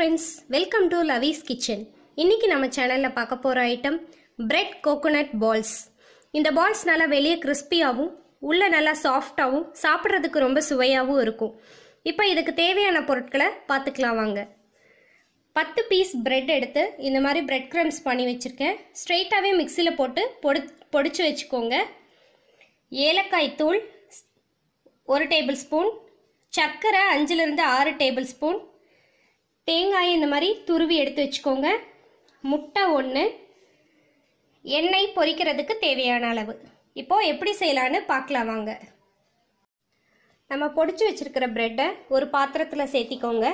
friends welcome to Lovee's kitchen இன்னைக்கு நம்ம சேனலில் பார்க்க போகிற ஐட்டம் பிரெட் கோகோனட் பால்ஸ் இந்த பால்ஸ் நல்லா வெளியே கிறிஸ்பியாகவும் உள்ளே நல்லா சாஃப்டாகவும் சாப்பிட்றதுக்கு ரொம்ப சுவையாகவும் இருக்கும் இப்போ இதுக்கு தேவையான பொருட்களை பார்த்துக்கலாம் வாங்க பத்து பீஸ் பிரெட் எடுத்து இந்த மாதிரி பிரெட் க்ரம்ஸ் பண்ணி வச்சுருக்கேன் ஸ்ட்ரெயிட்டாகவே மிக்சியில் போட்டு பொடி பொடிச்சு வச்சுக்கோங்க ஏலக்காய் தூள் ஒரு டேபிள் ஸ்பூன் சர்க்கரை அஞ்சுலேருந்து ஆறு டேபிள் ஸ்பூன் தேங்காய் இந்த மாதிரி துருவி எடுத்து வச்சுக்கோங்க முட்டை ஒன்று எண்ணெய் பொரிக்கிறதுக்கு தேவையான அளவு இப்போது எப்படி செய்யலான்னு பார்க்கலாம் வாங்க நம்ம பொடிச்சு வச்சுருக்கிற ப்ரெட்டை ஒரு பாத்திரத்தில் சேர்த்திக்கோங்க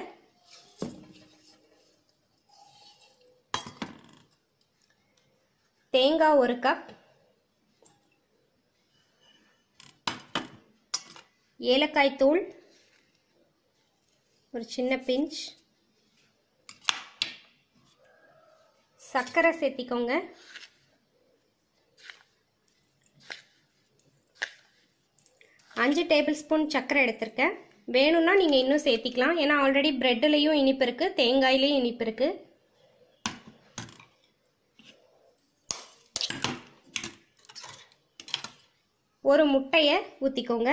தேங்காய் ஒரு கப் ஏலக்காய் தூள் ஒரு சின்ன பிஞ்ச் சர்க்கரை சேர்த்திக்கோங்க அஞ்சு டேபிள் ஸ்பூன் சர்க்கரை எடுத்திருக்கேன் வேணும்னா நீங்கள் இன்னும் சேர்த்திக்கலாம் ஏன்னா ஆல்ரெடி ப்ரெட்டுலேயும் இனிப்பு இருக்குது தேங்காயிலையும் இனிப்பு இருக்குது ஒரு முட்டையை ஊற்றிக்கோங்க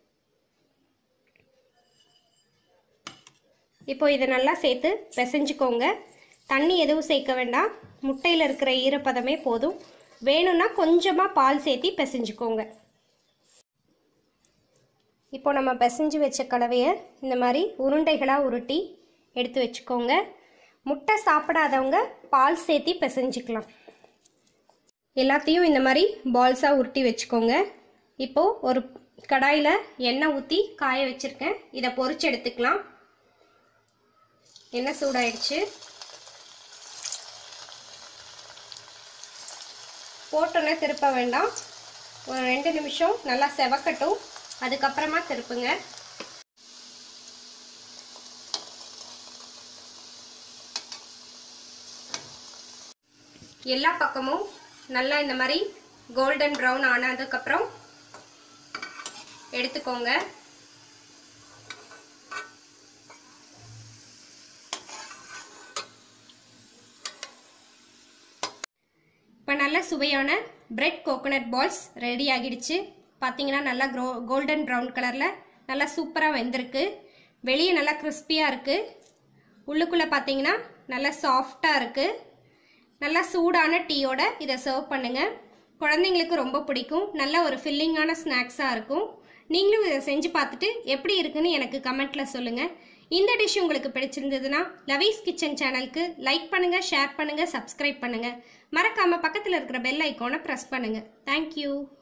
இப்போ இதை நல்லா சேர்த்து பிசைஞ்சுக்கோங்க தண்ணி எதுவும் சேர்க்க வேண்டாம் முட்டையில் இருக்கிற ஈரப்பதமே போதும் வேணும்னா கொஞ்சமாக பால் சேர்த்தி பிசைஞ்சுக்கோங்க இப்போ நம்ம பிசைஞ்சு வச்ச கலவையை இந்த மாதிரி உருண்டைகளாக உருட்டி எடுத்து வச்சுக்கோங்க முட்டை சாப்பிடாதவங்க பால் சேர்த்தி பிசைஞ்சுக்கலாம் எல்லாத்தையும் இந்த மாதிரி பால்ஸாக உருட்டி வச்சுக்கோங்க இப்போது ஒரு கடாயில் எண்ணெய் ஊற்றி காய வச்சுருக்கேன் இதை பொறிச்சு எடுத்துக்கலாம் எண்ணெய் சூடாயிடுச்சு போட்டோன்னே திருப்ப வேண்டாம் ஒரு ரெண்டு நிமிஷம் நல்லா செவக்கட்டும் அதுக்கப்புறமா திருப்புங்க எல்லா பக்கமும் நல்லா இந்த மாதிரி கோல்டன் ப்ரௌன் ஆனதுக்கப்புறம் எடுத்துக்கோங்க இப்போ நல்ல சுவையான பிரெட் கோகோனட் பால்ஸ் ரெடி ஆகிடுச்சு பார்த்தீங்கன்னா நல்லா க்ரோ கோல்டன் ப்ரௌன் கலரில் நல்லா சூப்பராக வெந்திருக்கு வெளியே நல்லா கிறிஸ்பியாக இருக்குது உள்ளுக்குள்ளே பார்த்தீங்கன்னா நல்லா சாஃப்டாக இருக்குது நல்லா சூடான டீயோட இதை சர்வ் பண்ணுங்கள் குழந்தைங்களுக்கு ரொம்ப பிடிக்கும் நல்ல ஒரு ஃபில்லிங்கான ஸ்நாக்ஸாக இருக்கும் நீங்களும் இதை செஞ்சு பார்த்துட்டு எப்படி இருக்குன்னு எனக்கு கமெண்ட்டில் சொல்லுங்கள் இந்த டிஷ் உங்களுக்கு பிடிச்சிருந்ததுன்னா லவீஸ் கிச்சன் சேனலுக்கு லைக் பண்ணுங்கள் ஷேர் பண்ணுங்கள் சப்ஸ்கிரைப் பண்ணுங்கள் மறக்காமல் பக்கத்தில் இருக்கிற பெல் ஐக்கானை ப்ரெஸ் பண்ணுங்கள் தேங்க்யூ